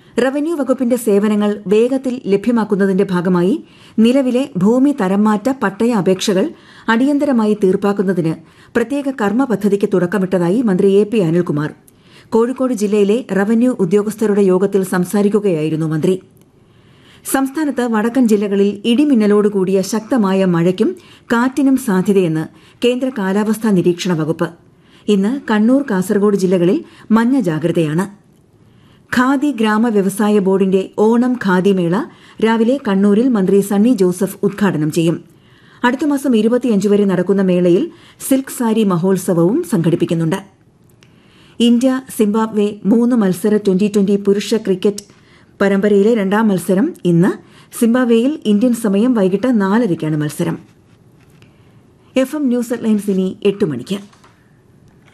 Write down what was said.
revenue വകുപ്പിന്റെ സേവനങ്ങൾ വേഗത്തിൽ ലഭ്യമാക്കുന്നതിന്റെ ഭാഗമായി നിലവിലെ ഭൂമി തരംമാറ്റ പട്ടയ അപേക്ഷകൾ അടിയന്തരമായി തീർപ്പാക്കുന്നതിന് പ്രത്യേക കർമ്മ പദ്ധതിക്ക് തുടക്കമിട്ടതായി മന്ത്രി എ പി അനിൽകുമാർ കോഴിക്കോട് ജില്ലയിലെ റവന്യൂ ഉദ്യോഗസ്ഥരുടെ യോഗത്തിൽ സംസാരിക്കുകയായിരുന്നു മന്ത്രി സംസ്ഥാനത്ത് വടക്കൻ ജില്ലകളിൽ ഇടിമിന്നലോടുകൂടിയ ശക്തമായ മഴയ്ക്കും കാറ്റിനും സാധ്യതയെന്ന് കേന്ദ്ര കാലാവസ്ഥാ നിരീക്ഷണ വകുപ്പ് ഇന്ന് കണ്ണൂർ കാസർഗോഡ് ജില്ലകളിൽ മഞ്ഞ ജാഗ്രതയാണ് ഖാദി ഗ്രാമ വ്യവസായ ബോർഡിന്റെ ഓണം ഖാദി മേള രാവിലെ കണ്ണൂരിൽ മന്ത്രി സണ്ണി ജോസഫ് ഉദ്ഘാടനം ചെയ്യും അടുത്ത മാസം ഇരുപത്തിയഞ്ച് വരെ നടക്കുന്ന മേളയിൽ സിൽക്ക് സാരി മഹോത്സവവും സംഘടിപ്പിക്കുന്നുണ്ട് ഇന്ത്യ സിംബാബ്വെ മൂന്ന് മത്സര ട്വന്റി ട്വന്റി പുരുഷ ക്രിക്കറ്റ് പരമ്പരയിലെ രണ്ടാം മത്സരം ഇന്ന് സിംബാബ്വേയിൽ ഇന്ത്യൻ സമയം വൈകിട്ട് നാലരയ്ക്കാണ് മത്സരം എഫ് എം ന്യൂസ് ഹെഡ്ലൈൻസ് ഇനി എട്ട് മണിക്ക്